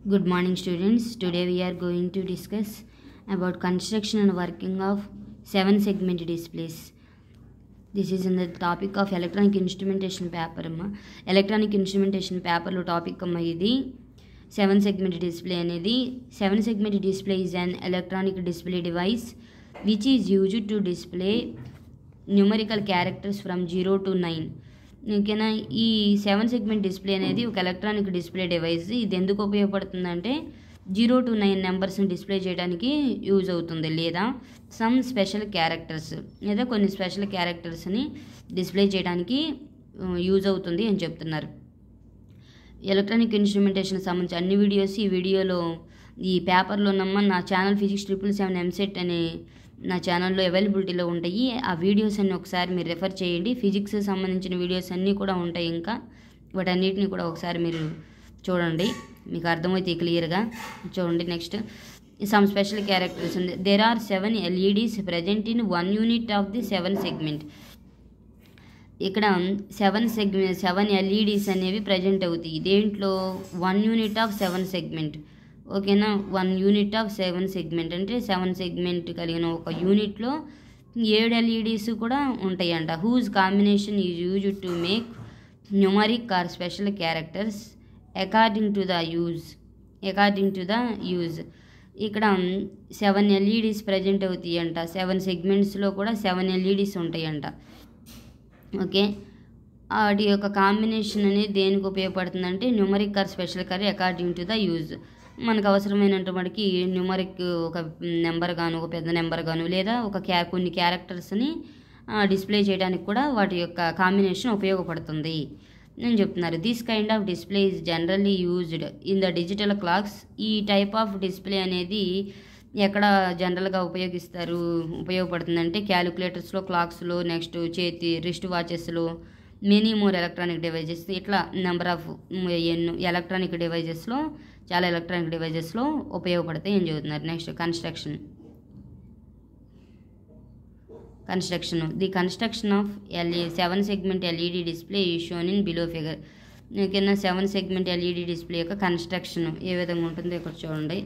Good morning, students. Today we are going to discuss about construction and working of seven segment displays. This is in the topic of electronic instrumentation paper అమ్మ electronic instrumentation పేపర్లో topic అమ్మ ఇది seven segment display అనేది seven segment display is an electronic display device which is used to display numerical characters from zero to nine ఓకేనా ఈ seven segment display అనేది ఒక electronic display device ఇది ఎందుకు ఉపయోగపడుతుందంటే జీరో టు నైన్ నెంబర్స్ని display చేయడానికి యూజ్ అవుతుంది లేదా సమ్ స్పెషల్ క్యారెక్టర్స్ లేదా కొన్ని స్పెషల్ క్యారెక్టర్స్ని డిస్ప్లే చేయడానికి యూజ్ అవుతుంది అని చెప్తున్నారు ఎలక్ట్రానిక్ ఇన్స్ట్రుమెంటేషన్ సంబంధించి అన్ని వీడియోస్ ఈ వీడియోలో ఈ పేపర్లో నమ్మ నా channel physics triple seven EAMCET అనే నా ఛానల్లో అవైలబిలిటీలో ఉంటాయి ఆ వీడియోస్ అన్ని ఒకసారి మీరు రెఫర్ చేయండి ఫిజిక్స్ సంబంధించిన వీడియోస్ అన్నీ కూడా ఉంటాయి ఇంకా వాటన్నిటిని కూడా ఒకసారి మీరు చూడండి మీకు అర్థమైతే క్లియర్గా చూడండి నెక్స్ట్ సమ్ స్పెషల్ క్యారెక్టర్స్ ఉంది there are seven LEDs present in one unit of the seven segment ఇక్కడ సెవెన్ సెగ్మెంట్ సెవెన్ ఎల్ఈడీస్ అనేవి ప్రజెంట్ అవుతాయి దేంట్లో one unit of seven segment ఓకేనా one unit of seven segment అంటే seven segment కలిగిన ఒక యూనిట్లో ఏడు ఎల్ఈడీస్ కూడా ఉంటాయంట whose combination is use to make numeric or special characters according to the use according to the use ఇక్కడ seven LEDs present అవుతాయి అంట సెవెన్ సెగ్మెంట్స్లో కూడా సెవెన్ ఎల్ఈడీస్ ఉంటాయంట ఓకే వాటి యొక్క కాంబినేషన్ అనేది దేనికి ఉపయోగపడుతుందంటే న్యూమరిక్ ఆర్ స్పెషల్ కర్రీ అకార్డింగ్ టు ద యూజ్ మనకు అవసరమైనంత మటుకి న్యూమరిక్ ఒక నెంబర్ గాను ఒక పెద్ద నెంబర్ గాను లేదా ఒక క్యా కొన్ని క్యారెక్టర్స్ని డిస్ప్లే చేయడానికి కూడా వాటి యొక్క కాంబినేషన్ ఉపయోగపడుతుంది నేను చెప్తున్నారు this kind of display is generally used in the digital clocks ఈ టైప్ ఆఫ్ డిస్ప్లే అనేది ఎక్కడ జనరల్గా ఉపయోగిస్తారు ఉపయోగపడుతుందంటే క్యాలిక్యులేటర్స్లో క్లాక్స్లో నెక్స్ట్ చేతి రిస్ట్ వాచెస్లో మెనీ మోర్ ఎలక్ట్రానిక్ డివైజెస్ ఇట్లా నెంబర్ ఆఫ్ ఎన్నో ఎలక్ట్రానిక్ డివైజెస్లో చాలా ఎలక్ట్రానిక్ డివైజెస్లో ఉపయోగపడతాయి ఏం చదువుతున్నారు next construction construction the construction of LE seven segment LED display is shown in below figure కింద సెవెన్ సెగ్మెంట్ ఎల్ఈడి డిస్ప్లే యొక్క కన్స్ట్రక్షన్ ఏ విధంగా ఉంటుందో ఇక్కడ చూడండి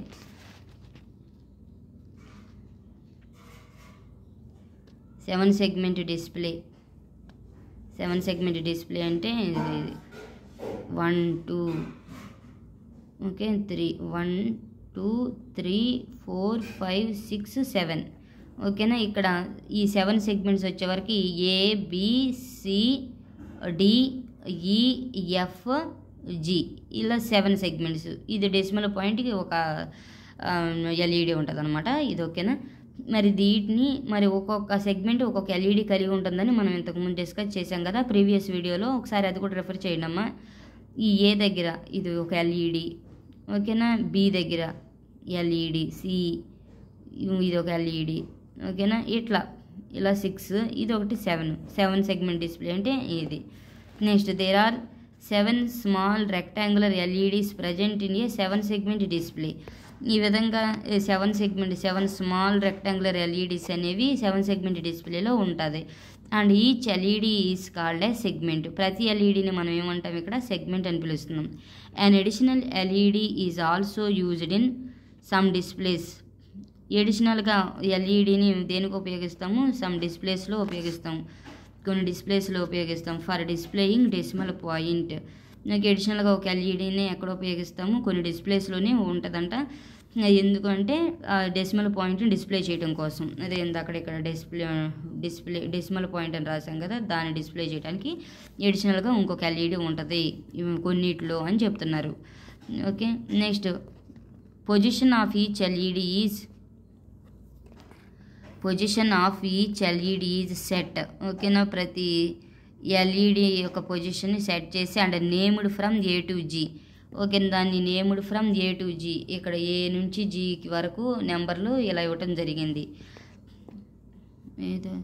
seven segment display seven segment display అంటే one two okay three one two three four five six seven ఓకేనా ఇక్కడ ఈ సెవెన్ సెగ్మెంట్స్ వచ్చేవరకు A B C D E F G ఇలా సెవెన్ సెగ్మెంట్స్ ఇది డెసిమల్ పాయింట్కి ఒక ఎల్ఈడి ఉంటుంది అనమాట ఇది ఓకేనా మరి వీటిని మరి ఒక్కొక్క సెగ్మెంట్ ఒక్కొక్క ఎల్ఈడి కలిగి ఉంటుందని మనం ఇంతకుముందు డిస్కస్ చేసాం కదా ప్రీవియస్ వీడియోలో ఒకసారి అది కూడా రెఫర్ చేయండి అమ్మా ఈ ఏ దగ్గర ఇది ఒక ఎల్ఈడి ఓకేనా బి దగ్గర ఎల్ఈడి సి ఇది ఒక ఎల్ఈడి ఓకేనా ఇట్లా ఇలా సిక్స్ ఇది ఒకటి సెవెన్ సెవెన్ సెగ్మెంట్ డిస్ప్లే అంటే ఇది next there are seven small rectangular LEDs present in a seven segment display ఈ విధంగా seven segment seven small rectangular LEDs అనేవి సెవెన్ సెగ్మెంట్ డిస్ప్లేలో ఉంటుంది and each LED is called a segment ప్రతి ఎల్ఈడిని మనం ఏమంటాం ఇక్కడ సెగ్మెంట్ అని పిలుస్తున్నాం and additional LED is also used in some displays ఎడిషనల్గా ఎల్ఈడిని దేనికి ఉపయోగిస్తాము సమ్ డిస్ప్లేస్లో ఉపయోగిస్తాము కొన్ని డిస్ప్లేస్లో ఉపయోగిస్తాం ఫర్ డిస్ప్లేయింగ్ డెసిమల్ పాయింట్ నాకు ఎడిషనల్గా ఒక ఎల్ఈడిని ఎక్కడ ఉపయోగిస్తాము కొన్ని డిస్ప్లేస్లోనే ఉంటుందంట ఎందుకంటే డెసిమల్ పాయింట్ని డిస్ప్లే చేయడం కోసం అదే అక్కడ ఇక్కడ డిస్ప్లే డిస్ప్లే డెసిమల్ పాయింట్ అని రాసాం కదా దాన్ని డిస్ప్లే చేయడానికి ఎడిషనల్గా ఇంకొక ఎల్ఈడి ఉంటుంది కొన్నిట్లో అని చెప్తున్నారు okay next position of each LED is position of each LED is set ఓకేనా ప్రతి ఎల్ఈడి యొక్క పొజిషన్ని సెట్ చేసి and named from A to G okay దాన్ని named from A to G ఇక్కడ ఏ నుంచి జీకి వరకు నెంబర్లు ఇలా ఇవ్వటం జరిగింది ఏదో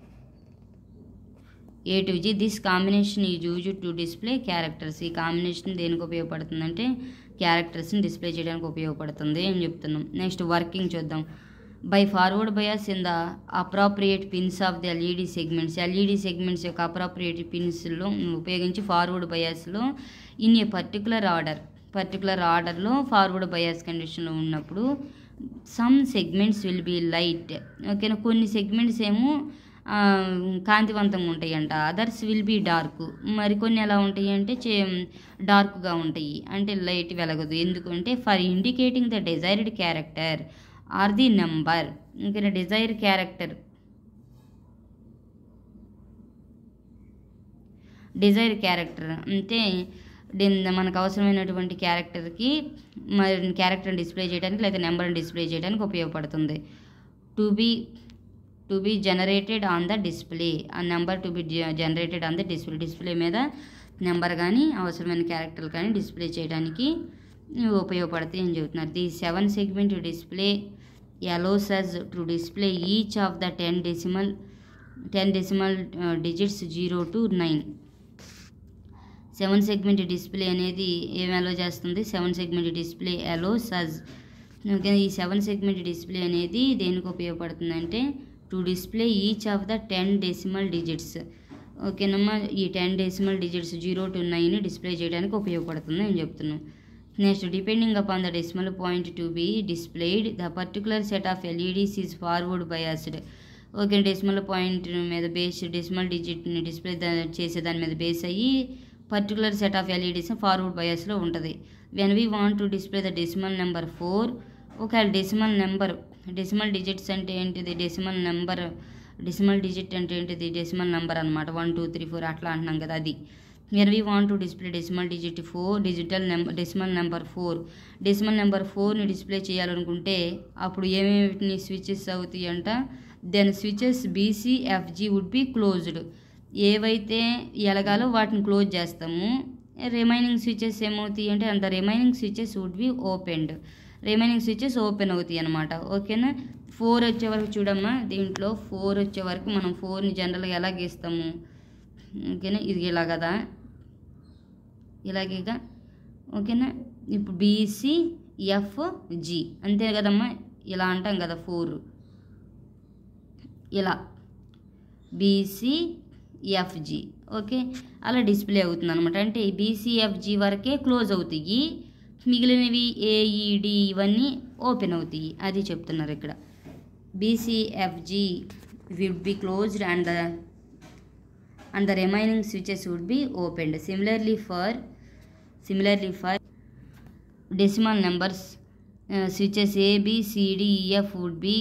A to G this combination is use to display characters ఈ కాంబినేషన్ దేనికి ఉపయోగపడుతుందంటే క్యారెక్టర్స్ని డిస్ప్లే చేయడానికి ఉపయోగపడుతుంది అని చెప్తున్నాం నెక్స్ట్ వర్కింగ్ చూద్దాం by forward bias in the appropriate pins of the LED segments LED segments యొక్క అప్రాప్రియేట్ పిన్స్లో ఉపయోగించి ఫార్వర్డ్ బయాస్లో in a particular order particular ఆర్డర్లో ఫార్వర్డ్ బయాస్ కండిషన్లో ఉన్నప్పుడు some segments will be light ఓకేనా కొన్ని సెగ్మెంట్స్ ఏమో ఆ, కాంతివంతంగా ఉంటాయి అంట అదర్స్ విల్ బీ డార్క్ మరికొన్ని ఎలా ఉంటాయి అంటే చే డార్క్గా ఉంటాయి అంటే లైట్ వెలగదు ఎందుకంటే for indicating the desired character or the number ఇంకా డిజైర్ క్యారెక్టర్ డిజైర్ క్యారెక్టర్ అంటే దీన్ మనకు అవసరమైనటువంటి క్యారెక్టర్కి మరి క్యారెక్టర్ని డిస్ప్లే చేయడానికి లేదా నెంబర్ని డిస్ప్లే చేయడానికి ఉపయోగపడుతుంది to be to be generated on the display ఆ number to be generated on the display display మీద నెంబర్ కానీ అవసరమైన క్యారెక్టర్లు కానీ డిస్ప్లే చేయడానికి ఇవి ఉపయోగపడతాయి అని చెబుతున్నారు the seven segment display allows us to display each of the 10 decimal 10 decimal uh, digits 0 to 9 seven segment display అనేది ఏం అలో చేస్తుంది seven segment display allows okay ఈ సెవెన్ సెగ్మెంట్ డిస్ప్లే అనేది దేనికి ఉపయోగపడుతుందంటే to display each of the ten decimal digits ఓకేనమ్మా ఈ ten decimal digits zero to nine display చేయడానికి ఉపయోగపడుతుంది అని చెప్తున్నాం next depending upon the decimal point to be displayed the particular set of LEDs is forward biased okay decimal point మీద base decimal డిజిట్ని display చేసే దాని మీద బేస్ అయ్యి particular set of LEDs forward బయాస్లో ఉంటుంది when we want to display the decimal number four ఒకవేళ decimal number decimal digits అంటే ఏంటిది డెసిమల్ నెంబర్ డెసిమల్ డిజిట్ అంటే ఏంటిది డెసిమల్ నెంబర్ అనమాట వన్ టూ త్రీ ఫోర్ అట్లా అంటున్నాం కదా అది when we want to display decimal digit four digital number decimal number four decimal number ఫోర్ని డిస్ప్లే చేయాలనుకుంటే అప్పుడు ఏమేమిటిని స్విచెస్ అవుతాయి అంట then switches బీసీఎఫ్జీ would be closed ఏవైతే ఎలగాలో వాటిని క్లోజ్ చేస్తాము రిమైనింగ్ స్విచెస్ ఏమవుతాయి అంటే అంత remaining switches would be opened remaining switches open అవుతాయి అనమాట ఓకేనా ఫోర్ వచ్చే వరకు చూడమ్మా దీంట్లో ఫోర్ వచ్చే వరకు మనం ఫోర్ని జనరల్గా ఎలా గీస్తాము ఓకేనా ఇది ఇలా కదా ఇలాగేగా ఓకేనా ఇప్పుడు బీసీ ఎఫ్ జి అంతే కదమ్మా ఇలా అంటాం కదా ఫోర్ ఇలా బీసీ ఎఫ్జి ఓకే అలా డిస్ప్లే అవుతుంది అనమాట అంటే బీసీఎఫ్జి వరకే క్లోజ్ అవుతాయి మిగిలినవి ఏఈడి ఇవన్నీ ఓపెన్ అవుతాయి అది చెప్తున్నారు ఇక్కడ BCFG with be closed and the and the remaining switches would be opened similarly for similarly for decimal numbers switches A B CD EF would be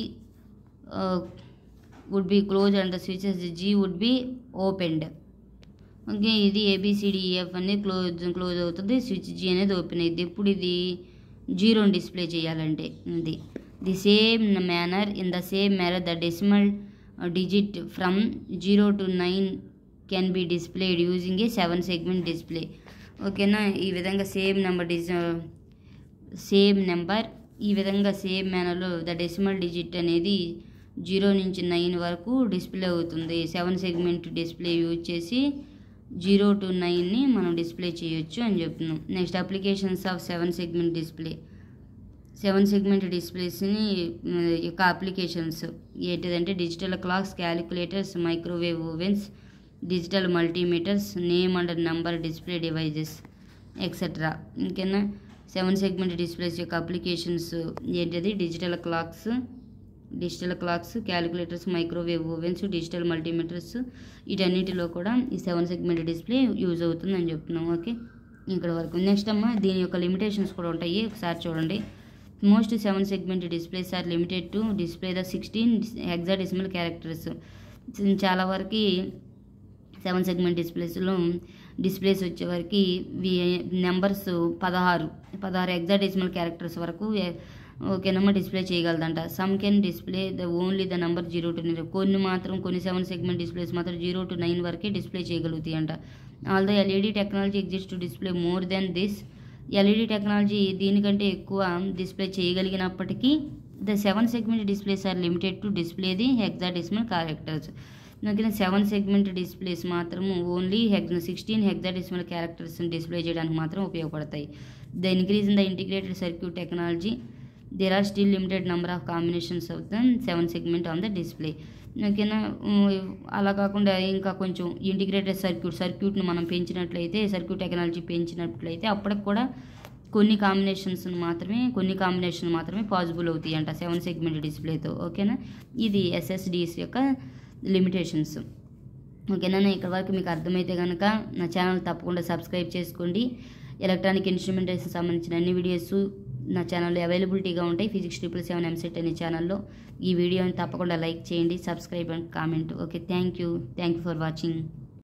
would be close and the switches G would be opened okay ఇది ABCDEF అనేది close close అవుతుంది switch G అనేది open అయ్యింది ఇప్పుడు ఇది జీరోని display చేయాలంటే ఇది the same manner in the same manner the decimal digit from zero to nine can be displayed using a seven segment display ఓకేనా ఈ విధంగా same number this same number ఈ విధంగా సేమ్ మేనర్లో ద డెసిమల్ డిజిట్ అనేది zero నుంచి nine వరకు display అవుతుంది సెవెన్ సెగ్మెంట్ డిస్ప్లే యూజ్ చేసి జీరో టు నైన్ని మనం డిస్ప్లే చేయొచ్చు అని చెప్తున్నాం next applications of seven segment display seven segment డిస్ప్లేస్ని యొక్క అప్లికేషన్స్ ఏంటిదంటే digital clocks calculators microwave ovens digital multimeters name and number display devices etcetera ఇంకేనా సెవెన్ సెగ్మెంట్ డిస్ప్లేస్ యొక్క అప్లికేషన్స్ ఏంటిది digital clocks digital clocks calculators microwave ovens digital multimeters వీటన్నిటిలో కూడా ఈ seven segment display use అవుతుంది అని చెప్తున్నాం ఓకే ఇక్కడ వరకు నెక్స్ట్ అమ్మ దీని యొక్క లిమిటేషన్స్ కూడా ఉంటాయి ఒకసారి చూడండి most seven segment displays are limited to display the sixteen hexadecimal characters చాలా వరకు సెవెన్ సెగ్మెంట్ డిస్ప్లేస్లో డిస్ప్లేస్ వచ్చేవరకు నెంబర్స్ పదహారు పదహారు ఎగ్జాడెసిమల్ క్యారెక్టర్స్ వరకు ఓకేనమ్మా డిస్ప్లే చేయగలదంట some can display the only the number zero to nine కొన్ని మాత్రం కొన్ని సెవెన్ సెగ్మెంట్ డిస్ప్లేస్ మాత్రం జీరో టు నైన్ వరకే డిస్ప్లే చేయగలుగుతాయి అంట all the LED technology exist to display more than this LED technology దీనికంటే ఎక్కువ డిస్ప్లే చేయగలిగినప్పటికీ the seven segment displays are limited to display the hexadecimal characters ఓకేనా seven segment displays మాత్రం only hex sixteen hexadecimal క్యారెక్టర్స్ని display చేయడానికి మాత్రం ఉపయోగపడతాయి the increase in the integrated circuit technology there are still limited number of combinations of the seven segment on the display ఓకేనా అలా కాకుండా ఇంకా కొంచెం ఇంటిగ్రేటెడ్ సర్క్యూట్ సర్క్యూట్ని మనం పెంచినట్లయితే సర్క్యూట్ టెక్నాలజీ పెంచినట్లయితే అప్పటికి కూడా కొన్ని కాంబినేషన్స్ మాత్రమే కొన్ని కాంబినేషన్ మాత్రమే పాసిబుల్ అవుతాయి అంట సెవెన్ సెగ్మెంట్ డిస్ప్లేతో ఓకేనా ఇది ఎస్ఎస్డిస్ యొక్క లిమిటేషన్స్ ఓకేనా ఇక్కడ వరకు మీకు అర్థమైతే కనుక నా ఛానల్ తప్పకుండా సబ్స్క్రైబ్ చేసుకోండి ఎలక్ట్రానిక్ ఇన్స్ట్రుమెంటేషన్ సంబంధించిన అన్ని వీడియోస్ నా ఛానల్లో అవైలబిలిటీగా ఉంటాయి ఫిజిక్స్ ట్రిపుల్ సెవెన్ ఎంసెట్ అనే ఛానల్లో ఈ వీడియోని తప్పకుండా లైక్ చేయండి subscribe and comment okay thank you thank you for watching